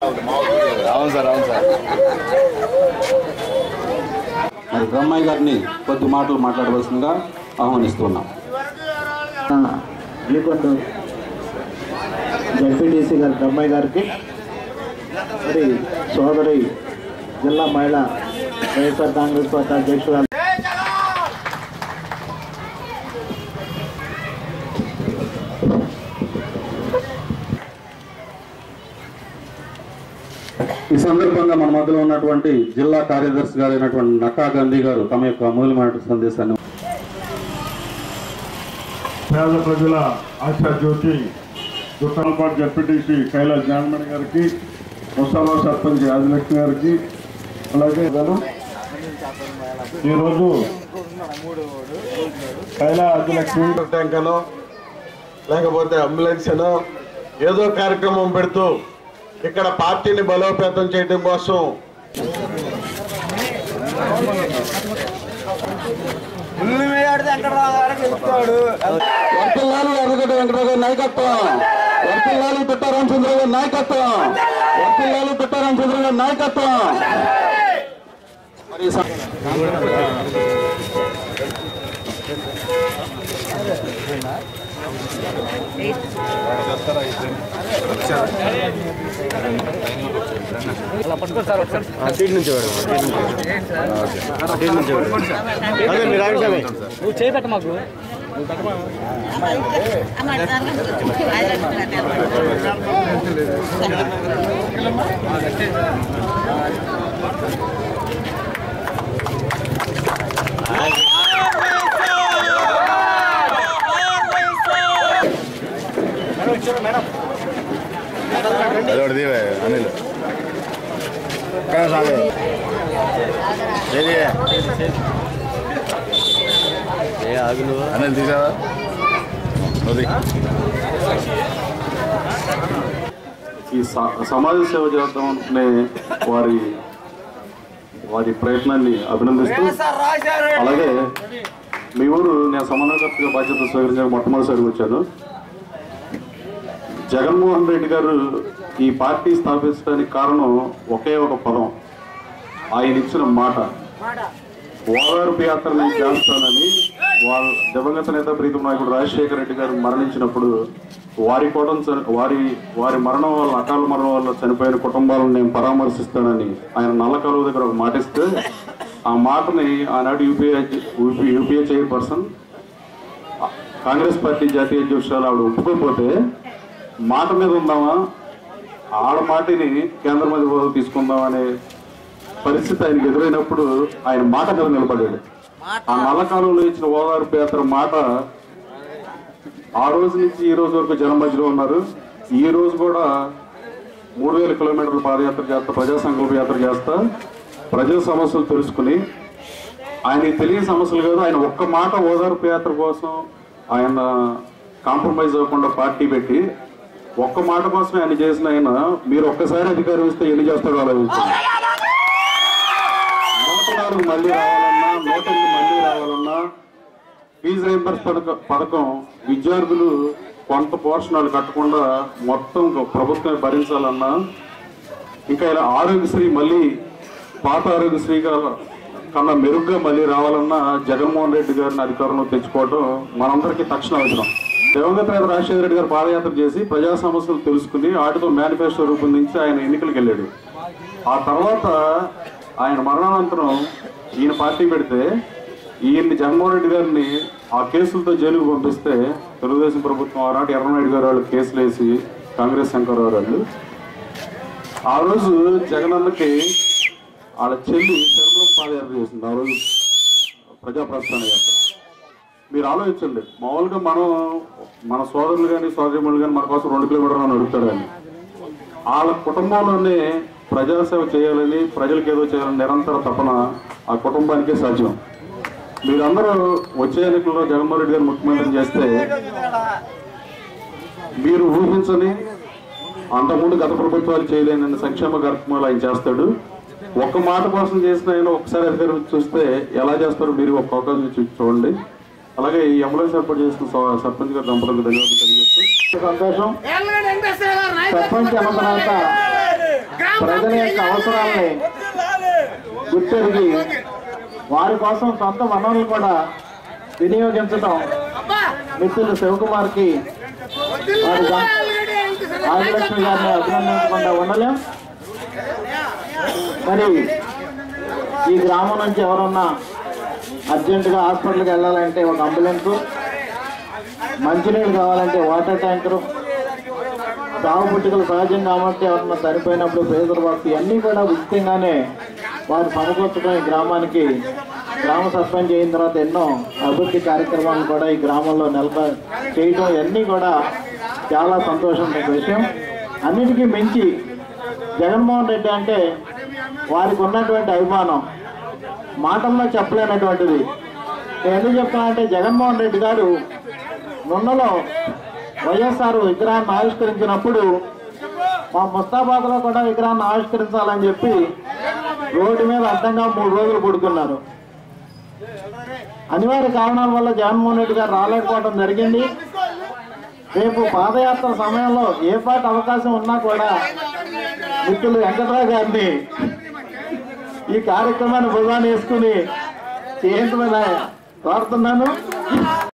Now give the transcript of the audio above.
అవును సార్ అవును సార్ మరి బ్రహ్మయ్య గారిని కొద్ది మాటలు మాట్లాడవలసిందిగా ఆహ్వానిస్తున్నాం గీకొండ జడ్పీటీసీ గారి బ్రహ్మయ్య గారికి మరి సోదరి జిల్లా మహిళా వైఎస్ఆర్ కాంగ్రెస్ పార్టీ అధ్యక్షురాలు ఈ సందర్భంగా మన మధ్యలో ఉన్నటువంటి జిల్లా కార్యదర్శి గారైనటువంటి నక్కా గాంధీ గారు తమ యొక్క అమూల్యమైన సందేశాన్ని పేద ప్రజల ఆశా జ్యోతి దుకాణపాటి జడ్పీటీసీ కైలాస్ జ్ఞానమణి గారికి ముసాలా సర్పంచ్ ఆదిలక్ష్మి గారికి అలాగే గారు ఈరోజు కైలా ఆదిలక్ష్మి ట్యాంకనో లేకపోతే అంబులెన్స్ అనో ఏదో కార్యక్రమం పెడుతూ ఇక్కడ పార్టీని బలోపేతం చేయడం కోసం వర్తిల్లాలి ఎర్రగడ్డ వెంకటరావు గారి నాయకత్వం వర్తిల్లాలి పిట్టారాం చంద్ర గారి నాయకత్వం వర్తిల్లాలి పిట్టారాం చంద్ర గారి నాయకత్వం మరి ఈ సం- నువ్వు చేపెట్ట మాకు అదొకటి దీవే అనిల్ ఏది అనిల్ తీసావా నువ్వు ఈ స- సమాజ సేవ చేద్దాం అనుకునే వారి వారి ప్రయత్నాన్ని అభినందిస్తూ అలాగే మీ ఊరు నేను సమన్వయకర్తగా బాధ్యత స్వీకరించడానికి మొట్టమొదటిసారి వచ్చాను జగన్మోహన్ రెడ్డి గారు ఈ పార్టీ స్థాపించడానికి కారణం ఒకే ఒక పదం ఆయన ఇచ్చిన మాట ఓదార్పు యాత్ర నేను చేస్తానని వాళ్ళ దివంగత నేత ప్రీతం నాయకుడు రాజశేఖర రెడ్డి గారు మరణించినప్పుడు వారి కోటం వారి వారి మరణం వల్ల అకాల మరణం వల్ల చనిపోయిన కుటుంబాలను నేను పరామర్శిస్తానని ఆయన నల్ల కలువ దగ్గర ఒక మాట ఇస్తే ఆ మాటని ఆనాడు UPA UPA chairperson Congress party జాతీయ అధ్యక్షురాలు ఆవిడ ఒప్పుకోకపోతే మాట మీద ఉందామా ఆడ మాటిని కేంద్ర మంత్రి పదవి తీసుకుందాం అనే పరిస్థితి ఆయనకు ఎదురైనప్పుడు ఆయన మాట మీద నిలబడ్డాడు ఆ నల్లకాలంలో ఇచ్చిన ఓదార్పు యాత్ర మాట ఆ రోజు నుంచి ఈ రోజు వరకు జనం మధ్యలో ఉన్నారు ఈ రోజు కూడా మూడు వేల కిలోమీటర్ల పాదయాత్ర చేస్తా ప్రజా సంకల్ప యాత్ర చేస్తా ప్రజల సమస్యలు తెలుసుకుని ఆయనకి తెలియని సమస్యలు కాదు ఆయన ఒక్క మాట ఓదార్పు యాత్ర కోసం ఆయన కాంప్రమైజ్ అవ్వకుండా పార్టీ పెట్టి ఒక్క మాట కోసం ఆయన చేసిన ఆయన మీరు ఒక్కసారి అధికారం ఇస్తే ఎన్ని చేస్తాడో ఆలోచించండి నూట నాలుగు మళ్ళీ రావాలన్నా నూట ఎనిమిది మళ్ళీ రావాలన్నా ఫీజు రీంబర్స్ పథకం పథకం విద్యార్థులు కొంత పోర్షణాలు కట్టకుండా మొత్తం ప్రభుత్వమే భరించాలన్నా ఇంకా ఇలా ఆరోగ్యశ్రీ మళ్ళీ పాత ఆరోగ్యశ్రీ గా- కన్నా మెరుగ్గా మళ్ళీ రావాలన్నా జగన్మోహన్ రెడ్డి గారిని అధికారంలో తెచ్చుకోవడం మనందరికీ తక్షణ అవసరం దివంగత నేత రాజశేఖర రెడ్డి గారు పాదయాత్ర చేసి ప్రజా సమస్యలు తెలుసుకుని వాటితో మేనిఫెస్టో రూపొందించి ఆయన ఎన్నికలకు వెళ్ళాడు ఆ తర్వాత ఆయన మరణానంతరం ఈయన పార్టీ పెడితే ఈయన్ని జగన్మోహన్ రెడ్డి గారిని ఆ కేసులతో జైలుకు పంపిస్తే తెలుగుదేశం ప్రభుత్వం ఆనాటి ఎర్రనాయుడు గారు వాళ్ళు కేసులు వేసి కాంగ్రెస్ శంకరరావు వాళ్ళు ఆ రోజు జగనన్నకి వాళ్ళ చెల్లి శర్మలం పాదయాత్ర చేసింది ఆ రోజు ప్రజా ప్రస్థాన యాత్ర మీరు ఆలోచించండి మామూలుగా మనం మన సోదరులు కానీ సోదరిమణులు కానీ మన కోసం రెండు కిలోమీటర్లు అని అడుగుతారు కానీ వాళ్ళ కుటుంబంలోనే ప్రజాసేవ చేయాలని ప్రజలకు ఏదో చేయాలని నిరంతర తపన ఆ కుటుంబానికే సాధ్యం మీరందరూ వచ్చే ఎన్నికల్లో జగన్మోహన్ రెడ్డి గారు ముఖ్యమంత్రి చేస్తే మీరు ఊహించని అంతకుముందు గత ప్రభుత్వాలు చేయలేని సంక్షేమ కార్యక్రమాలు ఆయన చేస్తాడు ఒక్క మాట కోసం చేసిన ఆయన ఒకసారి అధికారం చూస్తే ఎలా చేస్తారో మీరు ఒక అవకాశం ఇచ్చి చూడండి అలాగే ఈ అంబులెన్స్ ఏర్పాటు చేసిన స- సర్పంచ్ గారి దంపతులకు ధన్యవాదాలు తెలియజేస్తూ సంతోషం సర్పంచ్ అన్న తర్వాత ప్రజల యొక్క అవసరాలని గుర్తెరిగి వారి కోసం సొంత వనరులు కూడా వినియోగించడం మిత్రులు శివకుమార్కి వారి గం- ఆదిలక్ష్మి గారిని అభినందించకుండా ఉండలేం మరి ఈ గ్రామం నుంచి ఎవరన్నా అర్జెంటుగా హాస్పిటల్కి వెళ్ళాలంటే ఒక అంబులెన్స్ మంచినీళ్ళు కావాలంటే వాటర్ ట్యాంకరు సాగు పుట్టుకలు సహజం కాబట్టి ఎవరన్నా చనిపోయినప్పుడు ప్రేజర్ బాక్స్ ఇవన్నీ కూడా ఉచితంగానే వారు సమకూర్చడం ఈ గ్రామానికి గ్రామ సర్పంచ్ అయిన తర్వాత ఎన్నో అభివృద్ధి కార్యక్రమాలు కూడా ఈ గ్రామంలో నిలబ చేయడం ఇవన్నీ కూడా చాలా సంతోషం విషయం అన్నిటికీ మించి జగన్మోహన్ రెడ్డి అంటే వారికి ఉన్నటువంటి అభిమానం మాటల్లో చెప్పలేనటువంటిది నేను ఎందుకు చెప్తానంటే జగన్మోహన్ రెడ్డి గారు నున్నలో వైఎస్ఆర్ విగ్రహాన్ని ఆవిష్కరించినప్పుడు మా ముస్తాబాద్లో కూడా విగ్రహాన్ని ఆవిష్కరించాలని చెప్పి రోడ్డు మీద అడ్డంగా మూడు రోజులు పడుకున్నారు అనివార్య కారణాల వల్ల జగన్మోహన్ రెడ్డి గారు రాలేకపోవడం జరిగింది రేపు పాదయాత్ర సమయంలో ఏ పాట అవకాశం ఉన్నా కూడా మిత్రులు వెంకట్రావు గారిని ఈ కార్యక్రమాన్ని భుజాన్ని వేసుకుని చేయించమని కోరుతున్నాను